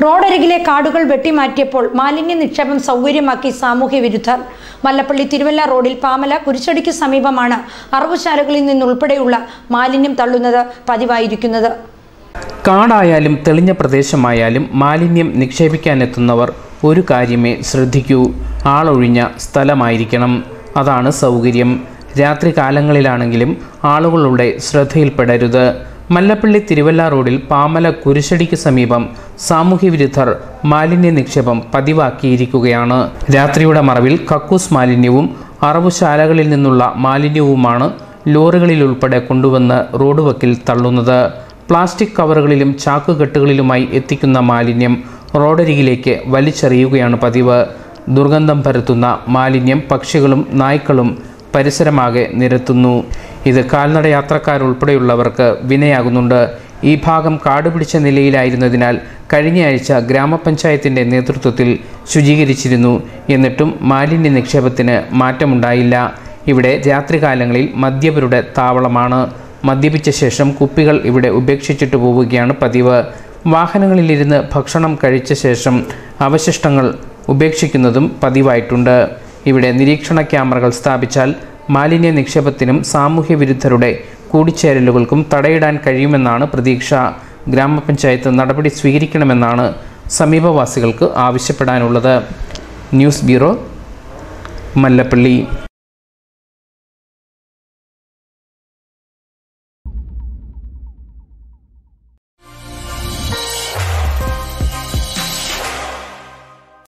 റോഡരികിലെ കാടുകൾ വെട്ടിമാറ്റിയപ്പോൾ മാലിന്യ നിക്ഷേപം സൗകര്യമാക്കി സാമൂഹ്യ വിരുദ്ധർ മല്ലപ്പള്ളി തിരുവല്ല റോഡിൽ പാമല കുരിശടിക്ക് സമീപമാണ് അറവുശാലകളിൽ നിന്നുൾപ്പെടെയുള്ള മാലിന്യം തള്ളുന്നത് പതിവായിരിക്കുന്നത് കാടായാലും തെളിഞ്ഞ പ്രദേശമായാലും മാലിന്യം നിക്ഷേപിക്കാനെത്തുന്നവർ ഒരു കാര്യമേ ശ്രദ്ധിക്കൂ ആളൊഴിഞ്ഞ സ്ഥലമായിരിക്കണം അതാണ് സൗകര്യം രാത്രി കാലങ്ങളിലാണെങ്കിലും ആളുകളുടെ ശ്രദ്ധയിൽപ്പെടരുത് മല്ലപ്പള്ളി തിരുവല്ല റോഡിൽ പാമല കുരിശടിക്ക് സമീപം സാമൂഹ്യ വിരുദ്ധർ മാലിന്യ നിക്ഷേപം പതിവാക്കിയിരിക്കുകയാണ് രാത്രിയുടെ മറവിൽ കക്കൂസ് മാലിന്യവും അറവുശാലകളിൽ നിന്നുള്ള മാലിന്യവുമാണ് ലോറികളിൽ ഉൾപ്പെടെ കൊണ്ടുവന്ന് റോഡ് വക്കിൽ തള്ളുന്നത് പ്ലാസ്റ്റിക് കവറുകളിലും ചാക്കുകെട്ടുകളിലുമായി എത്തിക്കുന്ന മാലിന്യം റോഡരികിലേക്ക് വലിച്ചെറിയുകയാണ് പതിവ് ദുർഗന്ധം പരത്തുന്ന മാലിന്യം പക്ഷികളും നായ്ക്കളും പരിസരമാകെ നിരത്തുന്നു ഇത് കാൽനട യാത്രക്കാരുൾപ്പെടെയുള്ളവർക്ക് വിനയാകുന്നുണ്ട് ഈ ഭാഗം കാടുപിടിച്ച നിലയിലായിരുന്നതിനാൽ കഴിഞ്ഞയാഴ്ച ഗ്രാമപഞ്ചായത്തിൻ്റെ നേതൃത്വത്തിൽ ശുചീകരിച്ചിരുന്നു എന്നിട്ടും മാലിന്യ നിക്ഷേപത്തിന് മാറ്റമുണ്ടായില്ല ഇവിടെ രാത്രികാലങ്ങളിൽ മദ്യപരുടെ താവളമാണ് മദ്യപിച്ച ശേഷം കുപ്പികൾ ഇവിടെ ഉപേക്ഷിച്ചിട്ട് പോവുകയാണ് പതിവ് വാഹനങ്ങളിലിരുന്ന് ഭക്ഷണം കഴിച്ച ശേഷം അവശിഷ്ടങ്ങൾ ഉപേക്ഷിക്കുന്നതും പതിവായിട്ടുണ്ട് ഇവിടെ നിരീക്ഷണ ക്യാമറകൾ സ്ഥാപിച്ചാൽ മാലിന്യ നിക്ഷേപത്തിനും സാമൂഹ്യ വിരുദ്ധരുടെ കൂടിച്ചേരലുകൾക്കും തടയിടാൻ കഴിയുമെന്നാണ് പ്രതീക്ഷ ഗ്രാമപഞ്ചായത്ത് നടപടി സ്വീകരിക്കണമെന്നാണ് സമീപവാസികൾക്ക് ആവശ്യപ്പെടാനുള്ളത് ന്യൂസ് ബ്യൂറോ മല്ലപ്പള്ളി